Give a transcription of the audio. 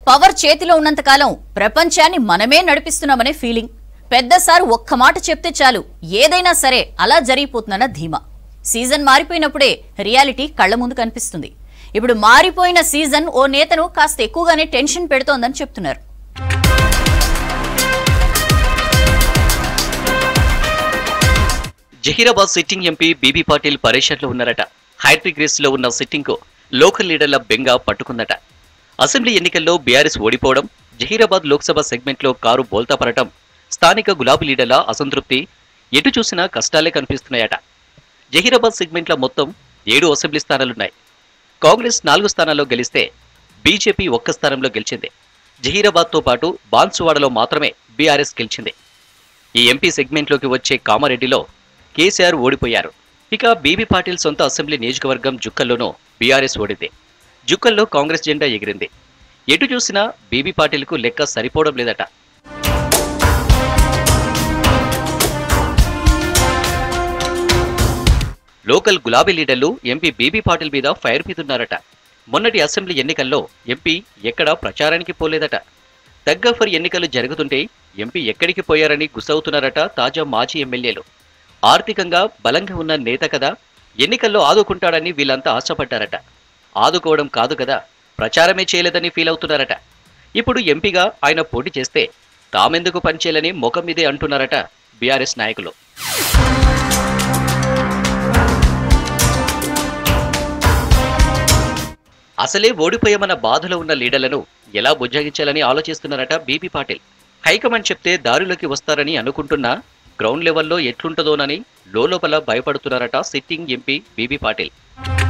power చేతిలో ఉన్నంతకాలం ప్రపంచాన్ని మనమే నడిపిస్తున్నామనే ఫీలింగ్ పెద్ద సార్ ఒక్క మాట చెప్తే చాలు ఏదైనా సరే అలా జరిగిపోతుందన్న ధీమా సీజన్ మారిపోయినప్పుడే రియాలిటీ కళ్ల ముందు కనిపిస్తుంది ఇప్పుడు మారిపోయిన సీజన్ ఓ నేతను కాస్త ఎక్కువగానే టెన్షన్ పెడుతోందని చెప్తున్నారు Zaheerabad sitting MP BB Patil పరేషన్లో ఉన్నారట హైట్రిక్ రేసులో ఉన్న సిట్టింగ్ కు లోకల్ లీడర్ల బెంగ పట్టుకుందట అసెంబ్లీ ఎన్నికల్లో బీఆర్ఎస్ ఓడిపోవడం జహీరాబాద్ లోక్సభ సెగ్మెంట్లో కారు బోల్తా పడటం స్థానిక గులాబీ లీడర్ల అసంతృప్తి ఎటు చూసినా కష్టాలే కనిపిస్తున్నాయట జహీరాబాద్ సెగ్మెంట్ల మొత్తం ఏడు అసెంబ్లీ స్థానాలున్నాయి కాంగ్రెస్ నాలుగు స్థానాల్లో గెలిస్తే బీజేపీ ఒక్క స్థానంలో గెలిచింది జహీరాబాద్తో పాటు బాన్సువాడలో మాత్రమే బీఆర్ఎస్ గెలిచింది ఈ ఎంపీ సెగ్మెంట్లోకి వచ్చే కామారెడ్డిలో కేసీఆర్ ఓడిపోయారు ఇక బీబీ పాటిల్ సొంత అసెంబ్లీ నియోజకవర్గం జుక్కల్లోనూ బీఆర్ఎస్ ఓడింది జుక్కల్లో కాంగ్రెస్ జెండా ఎగిరింది ఎటు చూసినా బీబీ పాటిల్కు లెక్క సరిపోవడం లేదట లోకల్ గులాబీ లీడర్లు ఎంపీ బీబీ పాటిల్ మీద ఫైర్ మీదున్నారట మొన్నటి అసెంబ్లీ ఎన్నికల్లో ఎంపీ ఎక్కడా ప్రచారానికి పోలేదట దగ్గఫర్ ఎన్నికలు జరుగుతుంటే ఎంపీ ఎక్కడికి పోయారని గుసవుతున్నారట తాజా మాజీ ఎమ్మెల్యేలు ఆర్థికంగా బలంగా ఉన్న నేత కదా ఎన్నికల్లో ఆదుకుంటాడని వీళ్ళంతా ఆశపడ్డారట ఆదుకోవడం కాదు కదా ప్రచారమే చేయలేదని ఫీల్ అవుతున్నారట ఇప్పుడు ఎంపీగా ఆయన పోటీ చేస్తే తామెందుకు పనిచేయాలని ముఖం మీదే అంటున్నారట బీఆర్ఎస్ నాయకులు అసలే ఓడిపోయామన్న బాధలో ఉన్న లీడర్లను ఎలా బుజ్జగించాలని ఆలోచిస్తున్నారట బీబీ పాటిల్ హైకమాండ్ చెప్తే దారిలోకి వస్తారని అనుకుంటున్నా గ్రౌండ్ లెవెల్లో ఎట్లుంటుందోనని లోపల భయపడుతున్నారట సిట్టింగ్ ఎంపీ బీబీ పాటిల్